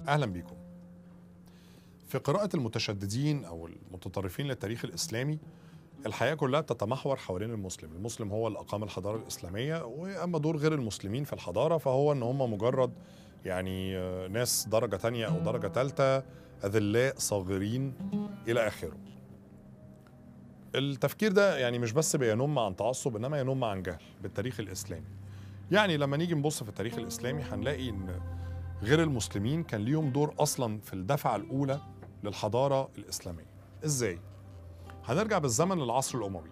اهلا بيكم في قراءة المتشددين او المتطرفين للتاريخ الاسلامي الحياة كلها بتتمحور حوالين المسلم المسلم هو اللي اقام الحضارة الاسلامية واما دور غير المسلمين في الحضارة فهو ان هم مجرد يعني آه، ناس درجة تانية او درجة تالتة اذلاء صاغرين الى اخره التفكير ده يعني مش بس بينم عن تعصب انما ينم عن جهل بالتاريخ الاسلامي يعني لما نيجي نبص في التاريخ الاسلامي هنلاقي ان غير المسلمين كان ليهم دور اصلا في الدفعه الاولى للحضاره الاسلاميه ازاي هنرجع بالزمن للعصر الاموي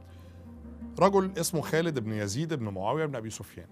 رجل اسمه خالد بن يزيد بن معاويه بن ابي سفيان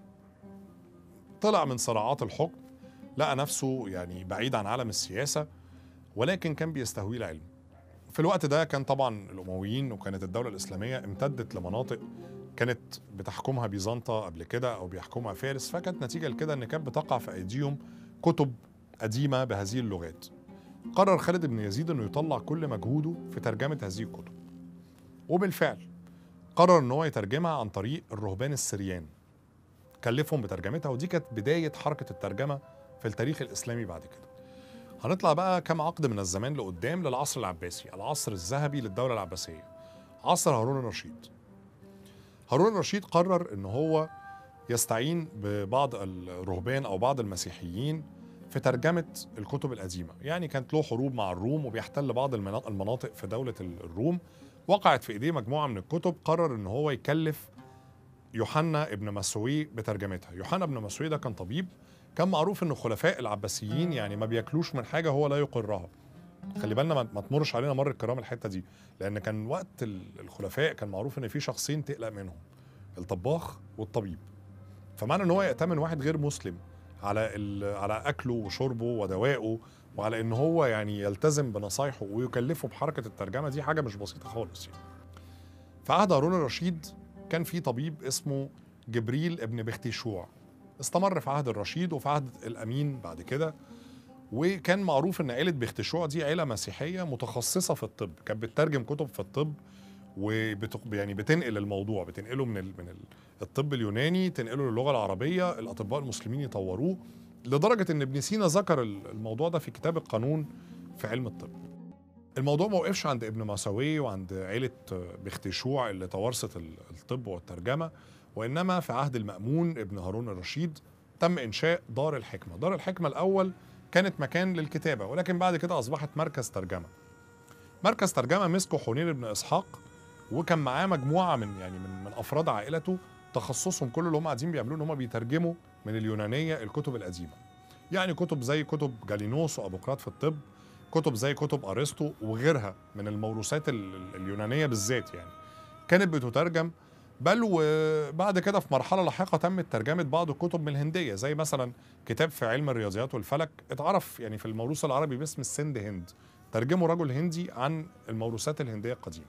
طلع من صراعات الحكم لقى نفسه يعني بعيد عن عالم السياسه ولكن كان بيستهويه العلم في الوقت ده كان طبعا الامويين وكانت الدوله الاسلاميه امتدت لمناطق كانت بتحكمها بيزنطة قبل كده او بيحكمها فارس فكانت نتيجه لكده ان كانت بتقع في ايديهم كتب قديمه بهذه اللغات قرر خالد بن يزيد انه يطلع كل مجهوده في ترجمه هذه الكتب وبالفعل قرر ان هو يترجمها عن طريق الرهبان السريان كلفهم بترجمتها ودي كانت بدايه حركه الترجمه في التاريخ الاسلامي بعد كده هنطلع بقى كم عقد من الزمان لقدام للعصر العباسي العصر الذهبي للدولة العباسية عصر هارون الرشيد هارون الرشيد قرر ان هو يستعين ببعض الرهبان او بعض المسيحيين في ترجمة الكتب القديمة يعني كانت له حروب مع الروم وبيحتل بعض المنا- المناطق في دولة الروم وقعت في ايديه مجموعة من الكتب قرر ان هو يكلف يوحنا ابن مسعوي بترجمتها يوحنا ابن مسعوي ده كان طبيب كان معروف ان خلفاء العباسيين يعني ما بياكلوش من حاجه هو لا يقرها خلي بالنا ما ما تمرش علينا مر الكرام الحته دي لان كان وقت ال- الخلفاء كان معروف ان في شخصين تقلق منهم الطباخ والطبيب فمعنى ان هو يأتمن واحد غير مسلم على ال- على اكله وشربه ودوائه وعلى ان هو يعني يلتزم بنصايحه ويكلفه بحركه الترجمه دي حاجه مش بسيطه خالص يعني. في عهد هارون الرشيد كان في طبيب اسمه جبريل ابن بختيشوع استمر في عهد الرشيد وفي عهد الامين بعد كده وكان معروف ان عيله بختشوع دي عيله مسيحيه متخصصه في الطب كانت بتترجم كتب في الطب وبت يعني بتنقل الموضوع بتنقله من ال... من ال... الطب اليوناني تنقله للغه العربيه الاطباء المسلمين يطوروه لدرجه ان ابن سينا ذكر ال- الموضوع ده في كتاب القانون في علم الطب الموضوع ما وقفش عند ابن مساوي وعند عيله بختشوع اللي توارثت ال- الطب والترجمه وانما في عهد المامون ابن هارون الرشيد تم انشاء دار الحكمه دار الحكمه الاول كانت مكان للكتابه ولكن بعد كده اصبحت مركز ترجمه مركز ترجمه مسكه حنين بن اسحاق وكان معاه مجموعه من يعني من, من افراد عائلته تخصصهم كل اللي هم قاعدين بيعملوه ان هم بيترجموا من اليونانيه الكتب القديمه يعني كتب زي كتب جالينوس وابوقراط في الطب كتب زي كتب ارسطو وغيرها من الموروثات ال- ال- اليونانيه بالذات يعني كانت بتترجم بل وبعد كده في مرحله لاحقه تمت ترجمه بعض الكتب من الهنديه زي مثلا كتاب في علم الرياضيات والفلك اتعرف يعني في الموروث العربي باسم السند هند ترجمه رجل هندي عن الموروثات الهنديه القديمه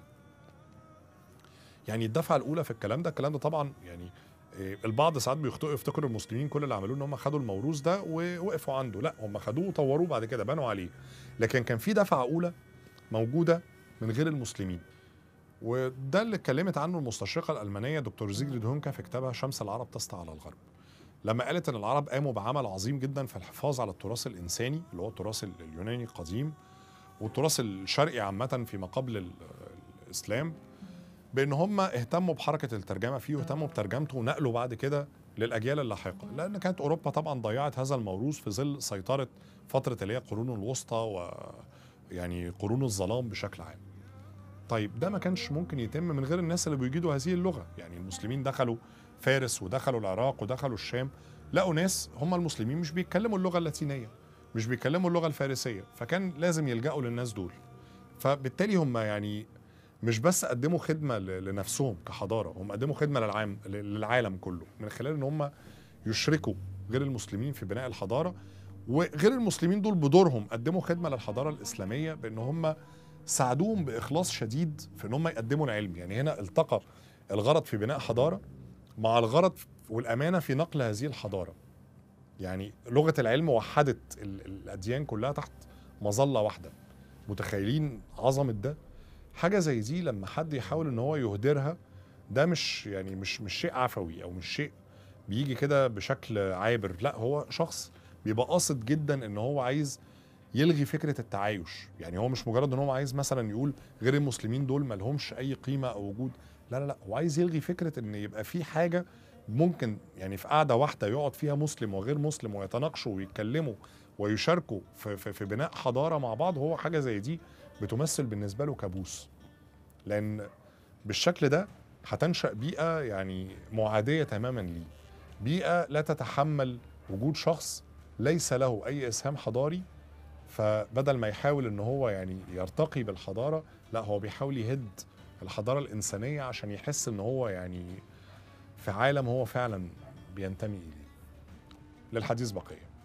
يعني الدفعه الاولى في الكلام ده الكلام ده طبعا يعني إيه، البعض ساعات بيخطئوا يفتكروا المسلمين كل اللي عملوه ان هم خدوا الموروث ده ووقفوا عنده لا هم خدوه وطوروه بعد كده بنوا عليه لكن كان في دفعه اولى موجوده من غير المسلمين وده اللي اتكلمت عنه المستشرقه الالمانيه دكتور زيجريد هونكا في كتابها شمس العرب تسطع على الغرب لما قالت ان العرب قاموا بعمل عظيم جدا في الحفاظ على التراث الانساني اللي هو التراث ال- اليوناني القديم والتراث الشرقي عامه فيما قبل ال- الاسلام بان هم اهتموا بحركه الترجمه فيه واهتموا بترجمته ونقله بعد كده للاجيال اللاحقه لان كانت اوروبا طبعا ضيعت هذا الموروث في ظل سيطره فتره اللي هي القرون الوسطى ويعني قرون الظلام بشكل عام طيب ده ما كانش ممكن يتم من غير الناس اللي بيجيدوا هذه اللغه يعني المسلمين دخلوا فارس ودخلوا العراق ودخلوا الشام لقوا ناس هم المسلمين مش بيتكلموا اللغه اللاتينيه مش بيتكلموا اللغه الفارسيه فكان لازم يلجأوا للناس دول فبالتالي هم يعني مش بس قدموا خدمه ل- لنفسهم كحضاره هم قدموا خدمه للعالم للعالم كله من خلال ان هم يشركوا غير المسلمين في بناء الحضاره وغير المسلمين دول بدورهم قدموا خدمه للحضاره الاسلاميه بان هم ساعدوهم باخلاص شديد في ان هم يقدموا العلم يعني هنا التقى الغرض في بناء حضاره مع الغرض والامانه في نقل هذه الحضاره يعني لغه العلم وحدت ال- الاديان كلها تحت مظله واحده متخيلين عظمه ده حاجه زي دي لما حد يحاول ان هو يهدرها ده مش يعني مش مش شيء عفوي او مش شيء بيجي كده بشكل عابر لا هو شخص بيبقى قاصد جدا ان هو عايز يلغي فكره التعايش يعني هو مش مجرد ان هو عايز مثلا يقول غير المسلمين دول ما لهمش اي قيمه او وجود لا لا لا هو عايز يلغي فكره ان يبقى في حاجه ممكن يعني في قعده واحده يقعد فيها مسلم وغير مسلم ويتناقشوا ويتكلموا ويشاركوا في, في, في بناء حضاره مع بعض هو حاجه زي دي بتمثل بالنسبه له كابوس لان بالشكل ده هتنشا بيئه يعني معاديه تماما ليه بيئه لا تتحمل وجود شخص ليس له اي اسهام حضاري فبدل ما يحاول ان هو يعني يرتقي بالحضاره لا هو بيحاول يهد الحضاره الانسانيه عشان يحس ان هو يعني في عالم هو فعلا بينتمي اليه للحديث بقيه